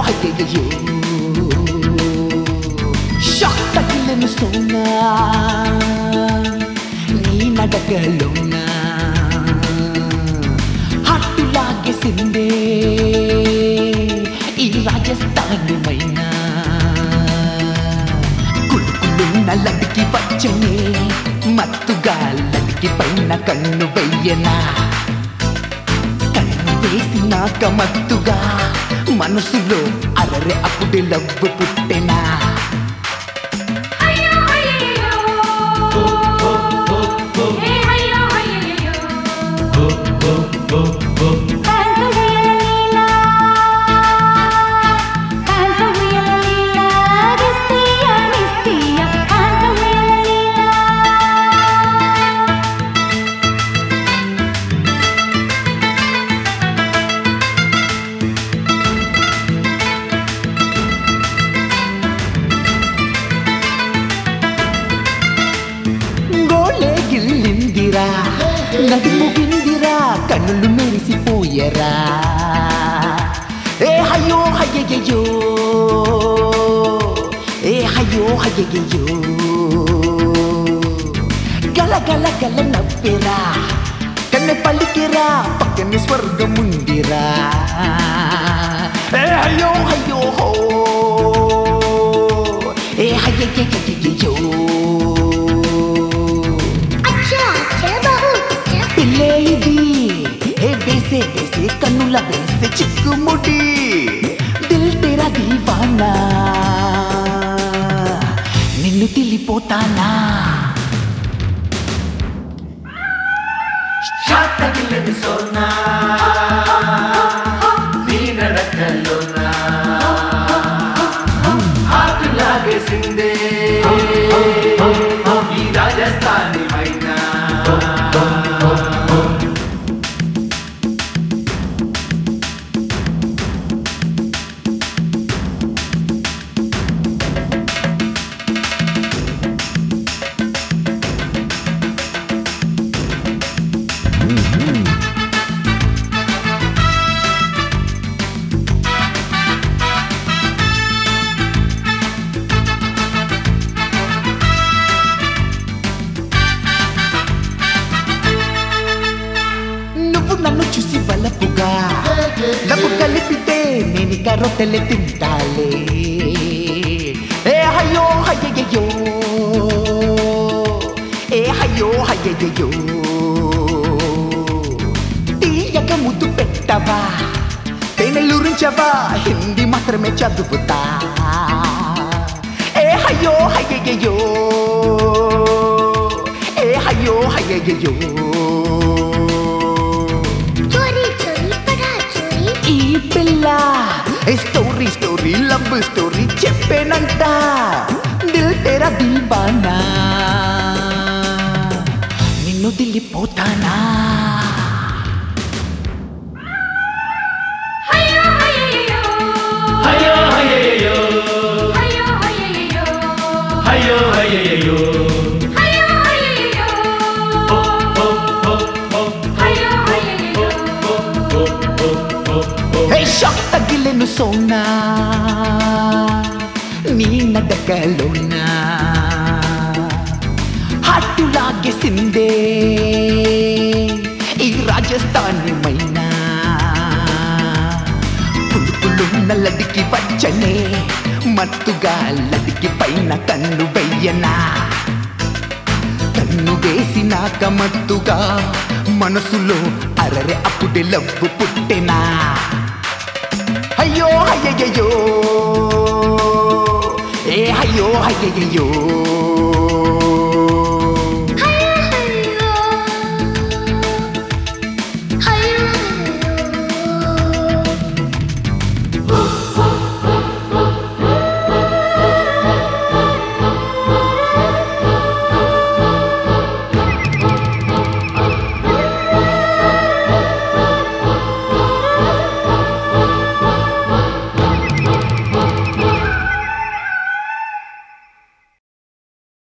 అయ్యయ్యో షాక్ తగిలిన సోనా నీ నడకలోనా హట్టు లాగేసిందే ఈ రాజస్థాన్ మైనా కులుకులున్న లడికి వచ్చనే మత్తుగా లడికి పైన కన్ను వెయ్యనా కన్ను వేసినాక మత్తుగా మనసులో అరరే అప్పుడే లవ్వు పుట్టెనా అయ్యో అయ్యయ్యో హే అయ్యో అయ్యయ్యో కాంతవేలలీలా కాంతవేలలీలా రిస్తియా రిస్తియా కాంతవేలలీలా గోళే గిల్లిందిరా నడుము బిందిరా కన్నులు మెరిసిపోయరా ఏ హయ్యో హయ్యయ్యో ఏ హయ్యో హయ్యయ్యో గల గల గల నవ్వెరా కన్నె పలికిరా పక్కన స్వర్గముందిరా ఏ హయ్యో హయ్యో హో ఏ హయ్యయ్యయ్యో అచ్చా అచ్చా బాబు అచ్చా పిల్లే ఇది ఏ వేసే వేసే కన్నుల వేసే చిక్కుముడి దిల్ తేరా దీవానా నిన్ను తిల్లిపోతానా శాతగిల్లని సోనా నీ నడకలోనా హార్ట్ లాగేసిందే ఈ రాజస్థాని మైనా నువ్వు నన్ను చూసి వలపుగా డబ్బు కలిపితే నేను ఇక రొట్టెలే తింటాలే ఏ హయ్యో హయ్యయ్యో ఏ హయ్యో హయ్యయ్యో తీయక ముద్దు పెట్టవా తేనెలురించవా హిందీ మాత్రమే చదువుతా ఏ హయ్యో హయ్యయ్యో ఏ హయ్యో హయ్యయ్యో చోరీ చోరీ పడా చోరీ ఈ పిల్ల స్టోరీ స్టోరీ లవ్ స్టోరీ చెప్పేనంట దిల్ తెరా దీవానా నిన్ను దిల్లిపోతానా అయ్యో అయ్యయ్యో అయ్యో అయ్యయ్యో అయ్యో అయ్యయ్యో అయ్యో అయ్యయ్యో అయ్యో అయ్యయ్యో అయ్యో అయ్యయ్యో హే షాక్ తగిలెను సోనా నీ నడకలోనా హట్టు లాగేసిందే ఈ రాజస్థాని మైనా పులుపులున్న లడికి వచ్చనే మత్తుగా లడికి పైన కన్ను వెయ్యనా కన్ను వేసినాక మత్తుగా మనసులో అరరే అప్పుడే లవ్వు పుట్టెనా అయ్యో అయ్యయ్యో ఏ అయ్యో అయ్యయ్యో